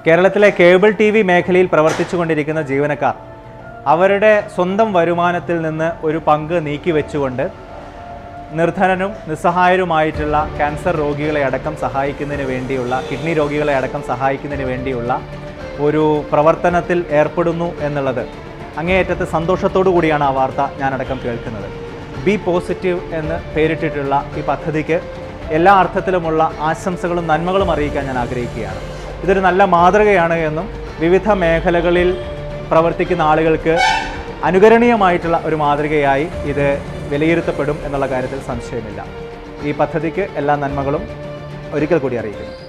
കേരളത്തിലെ cable T V മേഖലയിൽ പ്രവർത്തിച്ചുകൊണ്ടിരിക്കുന്ന ജീവനക്കാർ അവരുടെ സ്വന്തം വരുമാനത്തിൽ നിന്ന് ഒരു പങ്ക് നീക്കി വെച്ചുകൊണ്ട് നിർധനനും നിസ്സഹായരുമായിട്ടുള്ള ക്യാൻസർ രോഗികളെ അടക്കം സഹായിക്കുന്നതിന് വേണ്ടിയുള്ള കിഡ്നി രോഗികളെ അടക്കം സഹായിക്കുന്നതിന് വേണ്ടിയുള്ള ഒരു പ്രവർത്തനത്തിൽ ഏർപ്പെടുന്നു എന്നുള്ളത് അങ്ങേയറ്റത്തെ സന്തോഷത്തോടു കൂടിയാണ് ആ വാർത്ത ഞാനടക്കം കേൾക്കുന്നത് ബി പോസിറ്റീവ് എന്ന് പേരിട്ടിട്ടുള്ള ഈ പദ്ധതിക്ക് എല്ലാ അർത്ഥത്തിലുമുള്ള ആശംസകളും നന്മകളും അറിയിക്കാൻ ഞാൻ ആഗ്രഹിക്കുകയാണ് ഇതൊരു നല്ല മാതൃകയാണ് എന്നും വിവിധ മേഖലകളിൽ പ്രവർത്തിക്കുന്ന ആളുകൾക്ക് അനുകരണീയമായിട്ടുള്ള ഒരു മാതൃകയായി ഇത് വിലയിരുത്തപ്പെടും എന്നുള്ള കാര്യത്തിൽ സംശയമില്ല ഈ പദ്ധതിക്ക് എല്ലാ നന്മകളും ഒരിക്കൽ കൂടി അറിയിക്കുന്നു